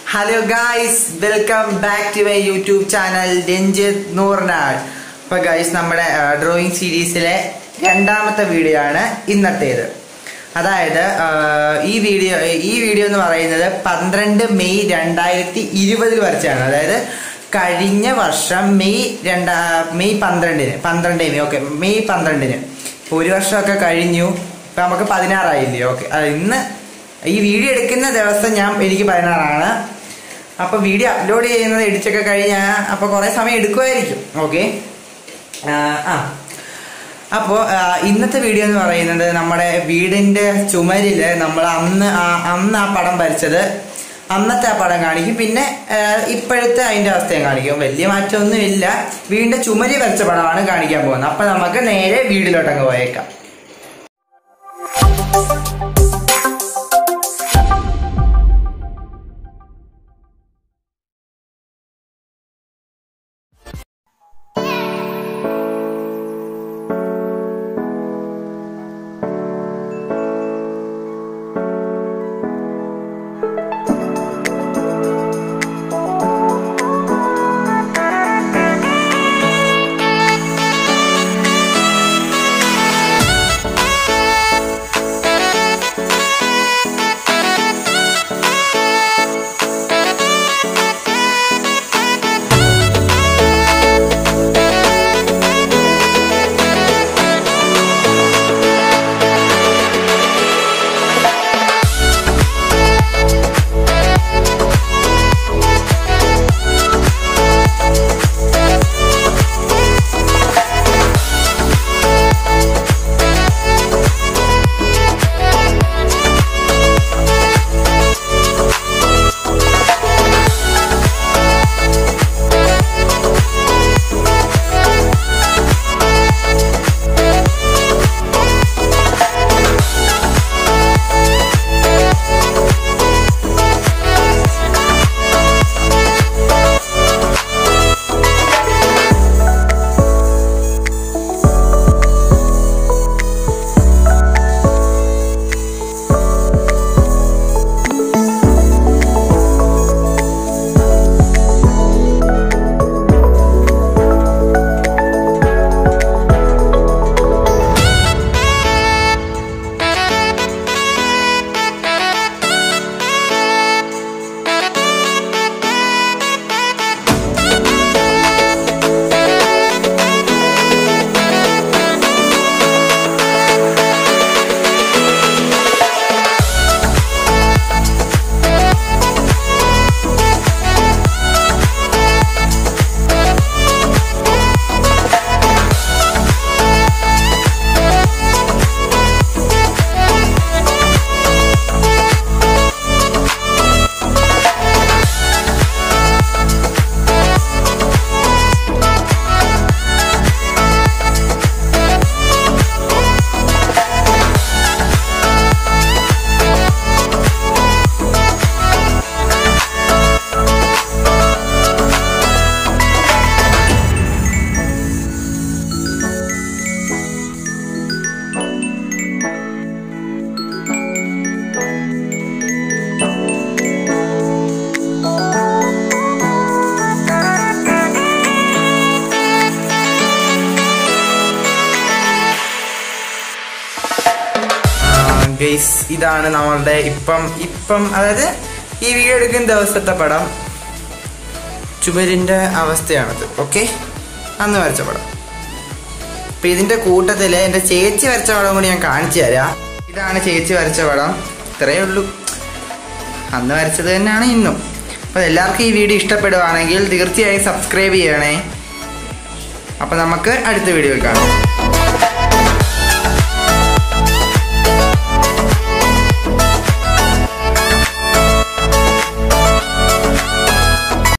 hello guys welcome back to my YouTube channel Ranjith Noornad അപ്പൊ guys നമ്മുടെ drawing സീരീസിലെ രണ്ടാമത്തെ വീഡിയോ ആണ് ഇന്നത്തേത് അതായത് ആ, ഈ വീഡിയോ ഈ വീഡിയോ എന്ന് പറയുന്നത് പന്ത്രണ്ട് മെയ് രണ്ടായിരത്തി ഇരുപതിൽ വരച്ചാണ് അതായത് കഴിഞ്ഞ വർഷം മെയ് രണ്ടാ മെയ് പന്ത്രണ്ടിന് പന്ത്രണ്ട് മെയ് ഓക്കെ മെയ് പന്ത്രണ്ടിന് ഇപ്പൊ ഒരു വർഷമൊക്കെ കഴിഞ്ഞു ഇപ്പൊ നമുക്ക് പതിനാറായില്ലേ ഓക്കെ ഇന്ന് ഈ വീഡിയോ എടുക്കുന്ന ദിവസം ഞാൻ എനിക്ക് പതിനാറാണ് അപ്പൊ വീഡിയോ അപ്ലോഡ് ചെയ്യുന്നത് ഇടിച്ചൊക്കെ കഴിഞ്ഞാൽ അപ്പൊ കുറെ സമയം എടുക്കുമായിരിക്കും ഓക്കെ ആ അപ്പോൾ ഇന്നത്തെ വീഡിയോ എന്ന് പറയുന്നത് നമ്മുടെ വീടിന്റെ ചുമരില് നമ്മൾ അന്ന് ആ- അന്ന് ആ പടം വരച്ചത് അന്നത്തെ ആ പടം കാണിക്കും പിന്നെ ആ, ഇപ്പോഴത്തെ അതിന്റെ അവസ്ഥയും കാണിക്കും വലിയ മാറ്റമൊന്നും ഇല്ല വീടിന്റെ ചുമരി വരച്ച പടമാണ് കാണിക്കാൻ പോകുന്നത് അപ്പൊ നമുക്ക് നേരെ വീടിലോട്ടങ്ങ് പോയേക്കാം ഗൈസ് ഇതാണ് നമ്മളുടെ ഇപ്പം ഇപ്പം അതായത് ഈ വീഡിയോ എടുക്കുന്ന ദിവസത്തെ പടം ചുമരിന്റെ അവസ്ഥയാണത് ഓക്കെ അന്ന് വരച്ച പടം അപ്പൊ ഇതിന്റെ കൂട്ടത്തില് എന്റെ ചേച്ചി വരച്ച പടം കൂടി ഞാൻ കാണിച്ചു തരാം ഇതാണ് ചേച്ചി വരച്ച പടം ഇത്രയേ ഉള്ളൂ അന്ന് വരച്ചത് തന്നെയാണ് ഇന്നും അപ്പൊ എല്ലാവർക്കും ഈ വീഡിയോ ഇഷ്ടപ്പെടുവാണെങ്കിൽ തീർച്ചയായും സബ്സ്ക്രൈബ് ചെയ്യണേ അപ്പൊ നമുക്ക് അടുത്ത വീഡിയോയിൽ കാണാം